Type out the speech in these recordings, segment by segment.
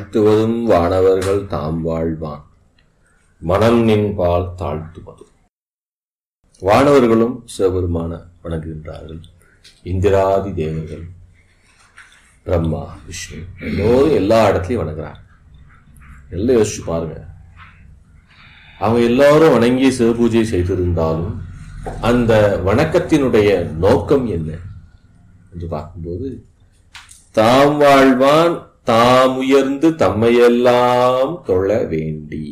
தாழ்த்துவதும் வானவர்கள் தாம் வாழ்வான் மனம் நின்பால் தாழ்த்துவதும் வானவர்களும் சிவபெருமான வணங்குகின்றார்கள் இந்திராதி தேவர்கள் பிரம்மா விஷ்ணு எல்லோரும் எல்லா இடத்துலையும் வணங்குறாங்க எல்லாம் யோசிச்சு பாருங்க அவங்க எல்லாரும் வணங்கி சிவபூஜை செய்திருந்தாலும் அந்த வணக்கத்தினுடைய நோக்கம் என்ன என்று பார்க்கும்போது தாம் வாழ்வான் தாம் உயர்ந்து தம்மையெல்லாம் தொழ வேண்டி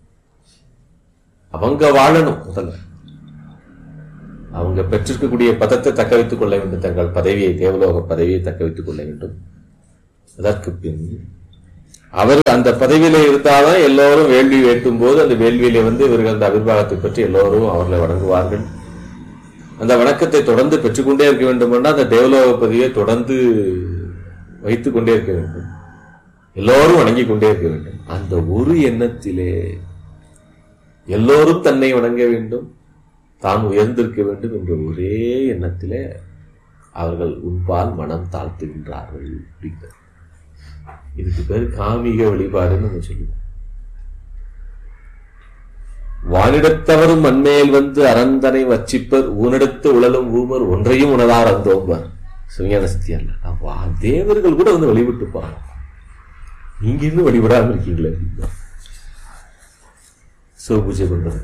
அவங்க வாழணும் முதல்ல அவங்க பெற்றிருக்கக்கூடிய பதத்தை தக்க வைத்துக் கொள்ள வேண்டும் தங்கள் பதவியை தேவலோக பதவியை தக்க வைத்துக் கொள்ள வேண்டும் அதற்கு பின் அவர் அந்த பதவியில இருந்தாதான் எல்லோரும் வேள்வி வேட்டும் போது அந்த வேள்வியில வந்து இவர்கள் அந்த அபிர்வாகத்தை பற்றி எல்லோரும் அவர்களை வணங்குவார்கள் அந்த வணக்கத்தை தொடர்ந்து பெற்றுக்கொண்டே இருக்க வேண்டும் என்றால் அந்த தேவலோக பதவியை தொடர்ந்து வைத்துக் கொண்டே இருக்க வேண்டும் எல்லோரும் வணங்கிக் கொண்டே இருக்க வேண்டும் அந்த ஒரு எண்ணத்திலே எல்லோரும் தன்னை வணங்க வேண்டும் தான் உயர்ந்திருக்க வேண்டும் என்ற ஒரே எண்ணத்திலே அவர்கள் உன்பால் மனம் தாழ்த்துகின்றார்கள் அப்படிங்கிறது இதுக்கு பேர் காமிக வழிபாடுன்னு நம்ம சொல்லுவோம் வானிடத்தவரும் மண்மேல் வந்து அறந்தனை வச்சிப்பர் ஊனிடத்து உழலும் ஊமர் ஒன்றையும் உணதார் அந்தோம்பர் சிவஞான சக்தி அல்ல நான் வா தேவர்கள் கூட வந்து வழிபட்டுப்பாங்க நீங்க இன்னும் வழிபடாம இருக்கீங்களே அப்படின்னா சிவபூஜை பண்றது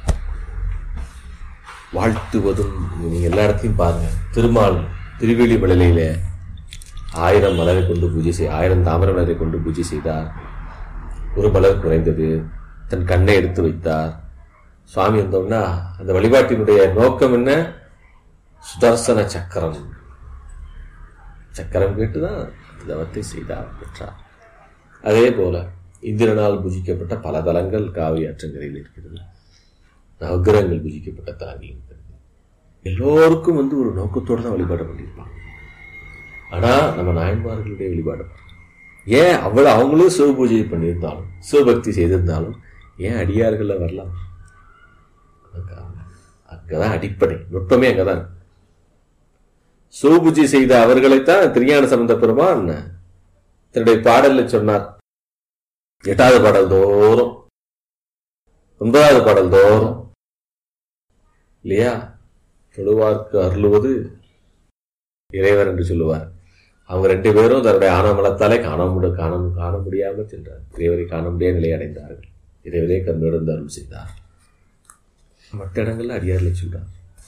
வாழ்த்துவதும் நீங்க எல்லா இடத்தையும் பாருங்க திருமால் திருவேலி மலையில ஆயிரம் மலரை கொண்டு பூஜை செய் ஆயிரம் தாமரை மலரை கொண்டு பூஜை செய்தார் ஒரு மலர் குறைந்தது தன் கண்ணை எடுத்து வைத்தார் சுவாமி வந்தோம்னா அந்த வழிபாட்டினுடைய நோக்கம் என்ன சுதர்சன சக்கரம் சக்கரம் கேட்டுதான் தவத்தை செய்தார் பெற்றார் அதே போல இந்திரனால் பூஜிக்கப்பட்ட பல தலங்கள் காவிரி ஆற்றங்கரையில் இருக்கிறது நவகிரகங்கள் பூஜிக்கப்பட்ட தலங்கள் இருக்கிறது எல்லோருக்கும் வந்து ஒரு நோக்கத்தோடு தான் வழிபாடு பண்ணியிருப்பாங்க ஆனா நம்ம நாயன்மார்களுடைய வழிபாடு ஏன் அவ்வளவு அவங்களும் சிவ பூஜை பண்ணியிருந்தாலும் சிவபக்தி செய்திருந்தாலும் ஏன் அடியார்கள்ல வரலாம் அங்கதான் அடிப்படை நுட்பமே அங்கதான் சிவபூஜை செய்த அவர்களைத்தான் திருஞான சம்பந்த பெருமான் தன்னுடைய பாடல்ல சொன்னார் எட்டாவது பாடல் தோறும் ஒன்பதாவது பாடல் தோறும் இல்லையா தொழுவார்க்கு அருளுவது இறைவர் என்று சொல்லுவார் அவங்க ரெண்டு பேரும் தன்னுடைய ஆனமலத்தாலே காண முடி காண காண முடியாமல் சென்றார் இறைவரை காண முடியாத நிலை அடைந்தார்கள் இறைவரே கண்ணிடந்து அருள் செய்தார் மற்ற இடங்கள்ல அடியார்ல சொல்றார்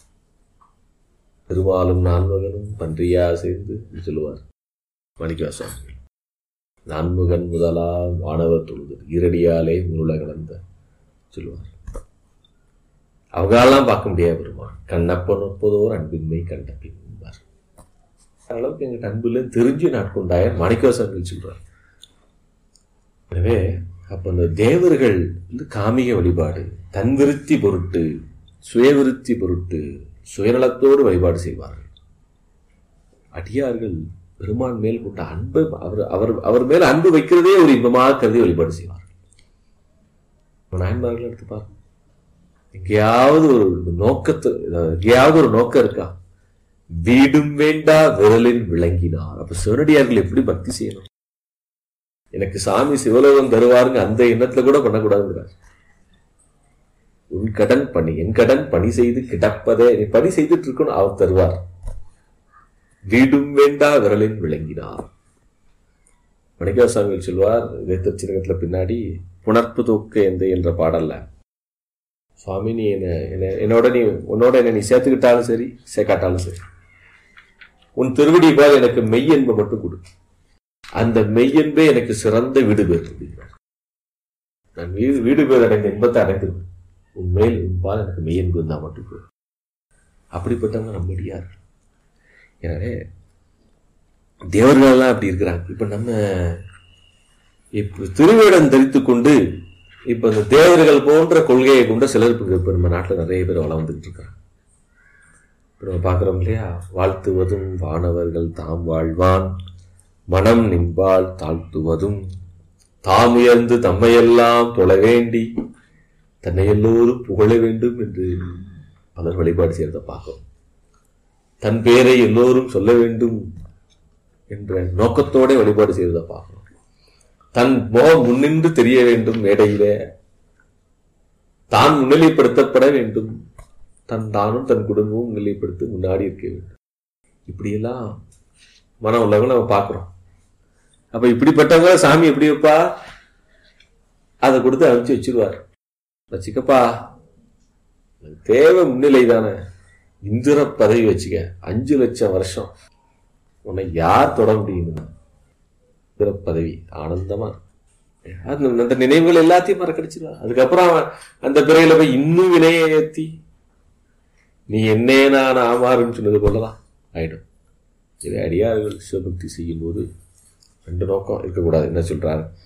பெருமாளும் நான்மகனும் பன்றியா சேர்ந்து சொல்லுவார் மணிக்கவாசாமி நான்முகன் முதலா வானவர் தொழுது ஈரடியாலே முருள கலந்த சொல்லுவார் அவங்களெல்லாம் பார்க்க முடியாது பெருமான் கண்ணப்பன் ஒப்பதோர் அன்பின்மை கண்ட பின்பார் அளவுக்கு எங்கிட்ட அன்புல தெரிஞ்சு நாட்கொண்டாயர் மணிக்கவாசங்கள் சொல்றார் எனவே அப்ப அந்த தேவர்கள் வந்து காமிக வழிபாடு தன் விருத்தி பொருட்டு சுயவிருத்தி பொருட்டு சுயநலத்தோடு வழிபாடு செய்வார்கள் அடியார்கள் பெருமான் மேல் கொண்ட அன்பு அவர் அவர் அவர் மேல் அன்பு வைக்கிறதே ஒரு இன்பமாக கருதி வழிபாடு செய்வார்கள் நாயன்மார்கள் எடுத்து பாருங்க எங்கேயாவது ஒரு நோக்கத்து எங்கேயாவது ஒரு நோக்கம் இருக்கா வீடும் வேண்டா விரலில் விளங்கினார் அப்ப சிவனடியார்கள் எப்படி பக்தி செய்யணும் எனக்கு சாமி சிவலோகம் தருவாருங்க அந்த எண்ணத்துல கூட பண்ணக்கூடாதுங்கிறார் உன் கடன் பணி என் கடன் பணி செய்து கிடப்பதே நீ பணி செய்துட்டு இருக்கணும் அவர் தருவார் வீடும் வேண்டா விரலின் விளங்கினார் மணிகாசாமியில் சொல்வார் இதே திருச்சிரகத்துல பின்னாடி புணர்ப்பு தூக்க எந்த என்ற பாடல்ல சுவாமி நீ என்ன என்னோட நீ உன்னோட என்ன நீ சேர்த்துக்கிட்டாலும் சரி சேர்க்காட்டாலும் சரி உன் திருவடி போல் எனக்கு மெய்யன்பை மட்டும் கொடு அந்த மெய்யன்பே எனக்கு சிறந்த வீடு பேர் அப்படிங்கிறார் நான் வீடு வீடு பேர் அடைந்த இன்பத்தை அடைந்திருவேன் உண்மையில் உன்பால் எனக்கு மெய்யன்பு இருந்தால் மட்டும் போதும் அப்படிப்பட்டவங்க நம்மடியார் எனவே தேவர்களெல்லாம் அப்படி இருக்கிறாங்க இப்ப நம்ம இப்ப திருவேடம் தரித்து கொண்டு இப்ப இந்த தேவர்கள் போன்ற கொள்கையை கொண்ட சிலர் இப்ப நம்ம நாட்டில் நிறைய பேர் வளம் வந்துட்டு இருக்காங்க இப்ப நம்ம பார்க்கிறோம் இல்லையா வாழ்த்துவதும் வானவர்கள் தாம் வாழ்வான் மனம் நின்பால் தாழ்த்துவதும் தாம் உயர்ந்து தம்மையெல்லாம் தொழ வேண்டி தன்னை எல்லோரும் புகழ வேண்டும் என்று பலர் வழிபாடு செய்யறத பார்க்கிறோம் தன் பேரை எல்லோரும் சொல்ல வேண்டும் என்ற நோக்கத்தோட வழிபாடு செய்வதை பார்க்கணும் தன் முகம் முன்னின்று தெரிய வேண்டும் மேடையிலே தான் முன்னிலைப்படுத்தப்பட வேண்டும் தன் தானும் தன் குடும்பமும் முன்னிலைப்படுத்தி முன்னாடி இருக்க வேண்டும் இப்படியெல்லாம் மனம் உள்ளவங்க நம்ம பார்க்கிறோம் அப்ப இப்படிப்பட்டவங்க சாமி எப்படி வைப்பா அதை கொடுத்து அனுப்பிச்சு வச்சிருவார் வச்சுக்கப்பா உனக்கு தேவை முன்னிலை தானே இந்திர பதவி வச்சுக்க அஞ்சு லட்சம் வருஷம் உன்னை யார் தொட முடியும் இந்திர பதவி ஆனந்தமா அது அந்த நினைவுகள் எல்லாத்தையும் மறக்கடிச்சிருவா அதுக்கப்புறம் அவன் அந்த பிறையில போய் இன்னும் வினையை ஏத்தி நீ என்னே நான் ஆமாறுன்னு சொன்னது போலதான் ஆயிடும் இது அடியார்கள் சிவபக்தி செய்யும் போது ரெண்டு நோக்கம் இருக்கக்கூடாது என்ன சொல்றாரு